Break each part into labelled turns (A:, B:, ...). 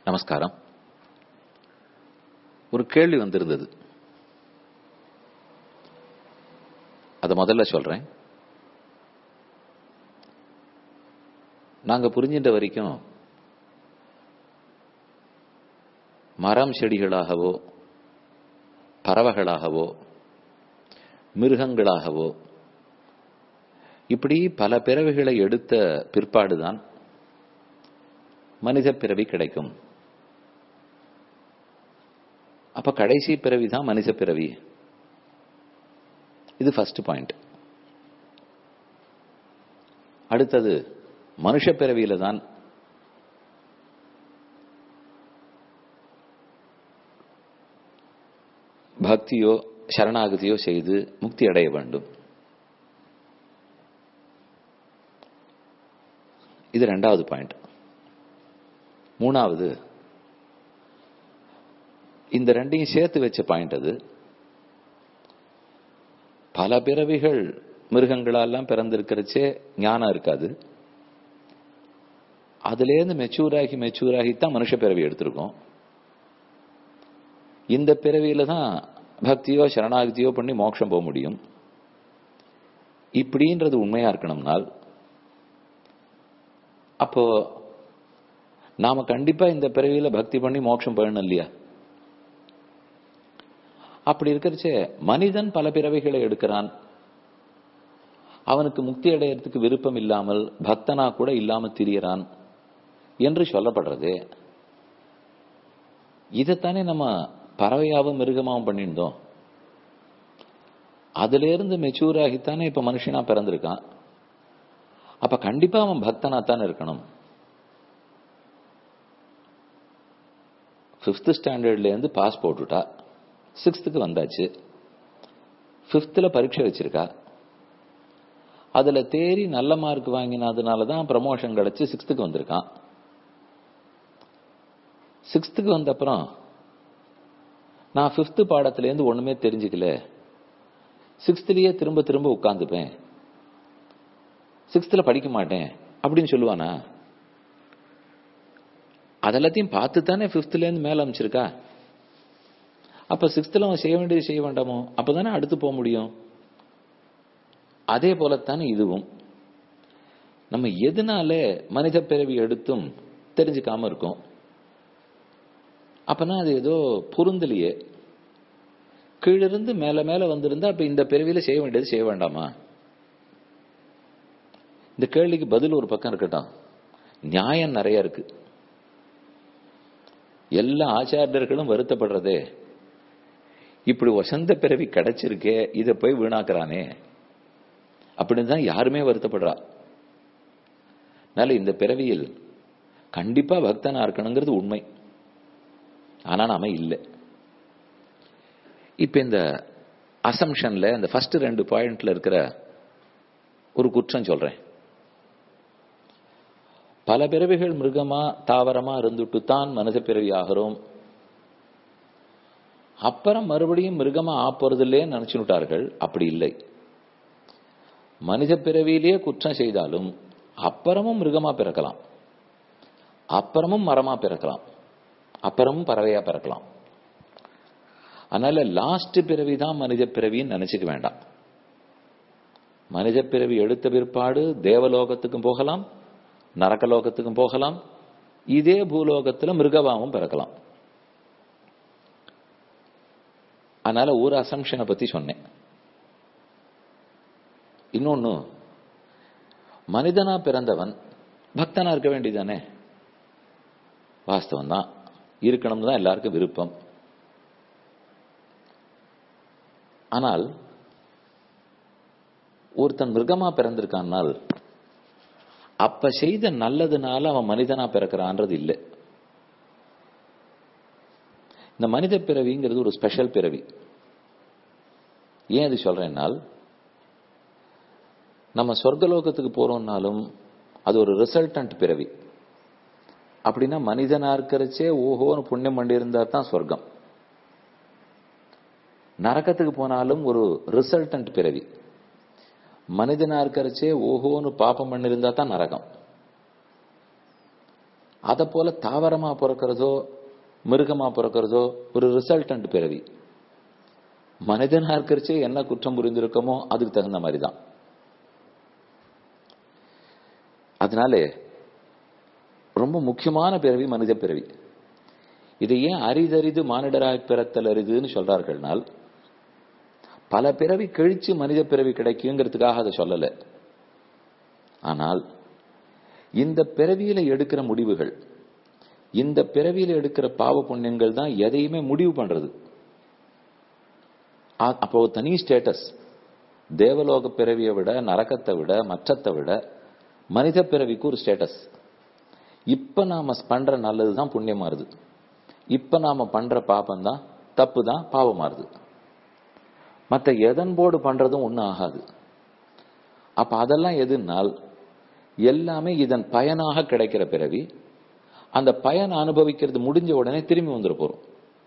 A: நமஸ்காரம் ஒரு கேள்வி வந்திருந்தது அத முதல்ல சொல்றேன் நாங்க புரிஞ்சின்ற வரைக்கும் மரம் செடிகளாகவோ பறவைகளாகவோ மிருகங்களாகவோ இப்படி பல பிறவிகளை எடுத்த பிற்பாடுதான் மனித பிறவி கிடைக்கும் அப்ப கடைசி பிறவி தான் மனித பிறவி இது ஃபர்ஸ்ட் பாயிண்ட் அடுத்தது மனுஷ பிறவியில தான் பக்தியோ சரணாகதியோ செய்து முக்தி அடைய வேண்டும் இது ரெண்டாவது பாயிண்ட் மூணாவது இந்த ரெண்டையும் சேர்த்து வச்ச பாயிண்ட் அது பல பிறவிகள் மிருகங்களெல்லாம் பிறந்திருக்கிறச்சே ஞானம் இருக்காது அதுலேருந்து மெச்சூர் ஆகி மெச்சூர் ஆகித்தான் மனுஷ பிறவி எடுத்திருக்கோம் இந்த பிறவியில தான் பக்தியோ சரணாகதியோ பண்ணி மோட்சம் போக முடியும் இப்படின்றது உண்மையா இருக்கணும்னால் அப்போ நாம கண்டிப்பா இந்த பிறவியில பக்தி பண்ணி மோட்சம் போயிடணும் இல்லையா அப்படி இருக்கிறச்சே மனிதன் பல பிறவைகளை எடுக்கிறான் அவனுக்கு முக்தி அடையறதுக்கு விருப்பம் இல்லாமல் பக்தனா கூட இல்லாம திரியறான் என்று சொல்லப்படுறது இதைத்தானே நம்ம பறவையாவும் மிருகமாவும் பண்ணியிருந்தோம் அதுல இருந்து மெச்சூர் ஆகித்தானே இப்ப மனுஷனா பிறந்திருக்கான் அப்ப கண்டிப்பா அவன் பக்தனா தான் இருக்கணும் பிப்த் ஸ்டாண்டர்ட்ல இருந்து பாஸ் போட்டுட்டா சிக்ஸ்த்துக்கு வந்தாச்சு ஃபிஃப்த்தில் பரீட்சை வச்சிருக்கா அதுல தேறி நல்ல மார்க் வாங்கினதுனால தான் ப்ரமோஷன் கிடைச்சு சிக்ஸ்த்துக்கு வந்திருக்கான் சிக்ஸ்த்துக்கு வந்த அப்புறம் நான் ஃபிஃப்த்து பாடத்திலேருந்து ஒண்ணுமே தெரிஞ்சுக்கல சிக்ஸ்த்லயே திரும்ப திரும்ப உட்காந்துப்பேன் சிக்ஸ்த்தில் படிக்க மாட்டேன் அப்படின்னு சொல்லுவானா அதெல்லாத்தையும் பார்த்து தானே ஃபிஃப்த்லேருந்து மேல அமைச்சிருக்கா அப்ப சிக்ஸ்த்தில் அவன் செய்ய வேண்டியது செய்ய வேண்டாமோ அப்பதானே அடுத்து போக முடியும் அதே போலத்தானே இதுவும் நம்ம எதனால மனித பிறவி எடுத்தும் தெரிஞ்சுக்காம இருக்கோம் அப்பனா அது ஏதோ பொருந்தலையே கீழிருந்து மேல மேல வந்திருந்தா அப்ப இந்த பிறவியில செய்ய வேண்டியது செய்ய வேண்டாமா இந்த கேள்விக்கு பதில் ஒரு பக்கம் இருக்கட்டும் நியாயம் நிறைய இருக்கு எல்லா ஆச்சாரியர்களும் வருத்தப்படுறதே இப்படி வசந்த பிறவி கிடைச்சிருக்கே இதை போய் வீணாக்குறானே அப்படின்னு தான் யாருமே வருத்தப்படுறா அதனால இந்த பிறவியில் கண்டிப்பா பக்தனா இருக்கணுங்கிறது உண்மை ஆனா நாம இல்லை இப்ப இந்த அசம்ஷன்ல இந்த ஃபர்ஸ்ட் ரெண்டு பாயிண்ட்ல இருக்கிற ஒரு குற்றம் சொல்றேன் பல பிறவிகள் மிருகமா தாவரமா இருந்துட்டு தான் மனித பிறவி ஆகிறோம் அப்புறம் மறுபடியும் மிருகமா ஆப்போறதில்லே நினைச்சுட்டார்கள் அப்படி இல்லை மனித பிறவியிலேயே குற்றம் செய்தாலும் அப்புறமும் மிருகமா பிறக்கலாம் அப்புறமும் மரமா பிறக்கலாம் அப்புறமும் பறவையா பிறக்கலாம் அதனால லாஸ்ட் பிறவி தான் மனித பிறவின்னு நினைச்சுக்க வேண்டாம் மனித பிறவி எடுத்த பிற்பாடு தேவலோகத்துக்கும் போகலாம் நரக்கலோகத்துக்கும் போகலாம் இதே பூலோகத்துல மிருகவாவும் பிறக்கலாம் அதனால ஒரு அசம்ஷனை பத்தி சொன்னேன் இன்னொன்னு மனிதனா பிறந்தவன் பக்தனா இருக்க வேண்டியதானே வாஸ்தவம் தான் இருக்கணும்னு தான் எல்லாருக்கும் விருப்பம் ஆனால் ஒருத்தன் மிருகமா பிறந்திருக்கான்னால் அப்ப செய்த நல்லதுனால அவன் மனிதனா பிறக்கிறான்றது இல்லை இந்த மனித பிறவிங்கிறது ஒரு ஸ்பெஷல் பிறவி ஏன் அது சொல்றேன்னால் நம்ம சொர்க்கலோகத்துக்கு போறோம்னாலும் அது ஒரு ரிசல்டன்ட் பிறவி அப்படின்னா மனிதனா இருக்கிறச்சே ஓஹோன்னு புண்ணியம் பண்ணி இருந்தா தான் சொர்க்கம் நரக்கத்துக்கு போனாலும் ஒரு ரிசல்டன்ட் பிறவி மனிதனா இருக்கிறச்சே ஓஹோன்னு பாப்பம் பண்ணிருந்தா தான் நரகம் அதை போல தாவரமா பிறக்கிறதோ மிருகமா பிறக்கிறதோ ஒரு ரிசல்டன்ட் பிறவி மனிதனா இருக்கிறச்சே என்ன குற்றம் புரிந்திருக்கமோ அதுக்கு தகுந்த மாதிரி தான் அதனாலே ரொம்ப முக்கியமான பிறவி மனித பிறவி இதை ஏன் அரிதறிது மானிடராய் பிறத்தல் அரிதுன்னு சொல்றார்கள்னால் பல பிறவி கழிச்சு மனித பிறவி கிடைக்குங்கிறதுக்காக அதை சொல்லல ஆனால் இந்த பிறவியில எடுக்கிற முடிவுகள் இந்த பிறவியில எடுக்கிற பாவ புண்ணியங்கள் தான் எதையுமே முடிவு பண்றது அப்போ தனி ஸ்டேட்டஸ் தேவலோக பிறவியை விட நரகத்தை விட மற்றத்தை விட மனித பிறவிக்கு ஒரு ஸ்டேட்டஸ் இப்ப நாம பண்ற நல்லதுதான் புண்ணியமாறுது இப்ப நாம பண்ற பாபம் தான் தப்பு தான் பாவமாறுது மற்ற எதன் போர்டு பண்றதும் ஒன்றும் ஆகாது அப்ப அதெல்லாம் எதுனால் எல்லாமே இதன் பயனாக கிடைக்கிற பிறவி அந்த பயன் அனுபவிக்கிறது முடிஞ்ச உடனே திரும்பி வந்துட போறோம்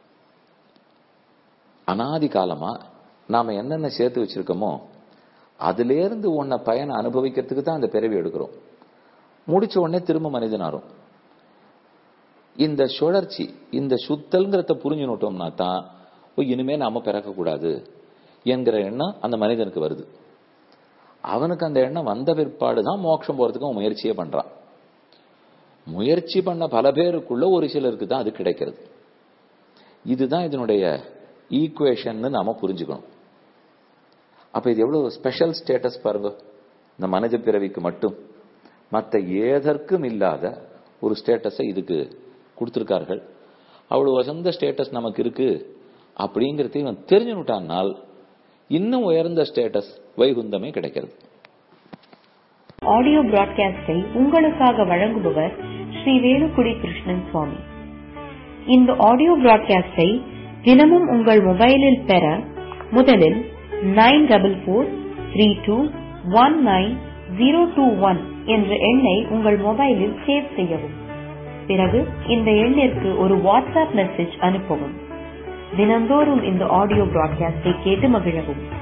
A: அனாதி காலமா நாம என்னென்ன சேர்த்து வச்சிருக்கோமோ அதுல இருந்து உன்னை பயனை அனுபவிக்கிறதுக்கு தான் அந்த பிறவி எடுக்கிறோம் முடிச்ச உடனே திரும்ப மனிதனாரும் இந்த சுழற்சி இந்த சுத்தல்ங்கிறத புரிஞ்சுனோட்டோம்னா தான் இனிமே நாம பிறக்கக்கூடாது என்கிற எண்ணம் அந்த மனிதனுக்கு வருது அவனுக்கு அந்த எண்ணம் வந்த பிற்பாடு தான் மோட்சம் போறதுக்கு முயற்சியே பண்றான் முயற்சி பண்ண பல பேருக்குள்ள ஒரு சிலருக்கு தான் அது கிடைக்கிறது இதுதான் இதனுடைய ஈக்குவேஷன் நாம புரிஞ்சுக்கணும் அப்ப இது எவ்வளவு ஸ்பெஷல் ஸ்டேட்டஸ் பாருங்க இந்த மனித பிறவிக்கு மட்டும் மற்ற ஏதற்கும் இல்லாத ஒரு ஸ்டேட்டஸை இதுக்கு கொடுத்திருக்கார்கள் அவ்வளவு வசந்த ஸ்டேட்டஸ் நமக்கு இருக்கு அப்படிங்கறத இவன் தெரிஞ்சுட்டானால் இன்னும் உயர்ந்த ஸ்டேட்டஸ் வைகுந்தமே கிடைக்கிறது
B: ஆடியோ பிராட்காஸ்டை உங்களுக்காக வழங்குபவர் ஸ்ரீ வேலுக்குடி கிருஷ்ணன் சுவாமி இந்த ஆடியோ பிராட்காஸ்டை தினமும் உங்கள் மொபைலில் பெற முதலில் nine double four three two one nine zero two one என்ற எண்ணை உங்கள் மொபைலில் சேவ் செய்யவும் பிறகு இந்த எண்ணிற்கு ஒரு வாட்ஸ்அப் மெசேஜ் அனுப்பவும் தினந்தோறும் இந்த ஆடியோ பிராட்காஸ்டை கேட்டு மகிழவும்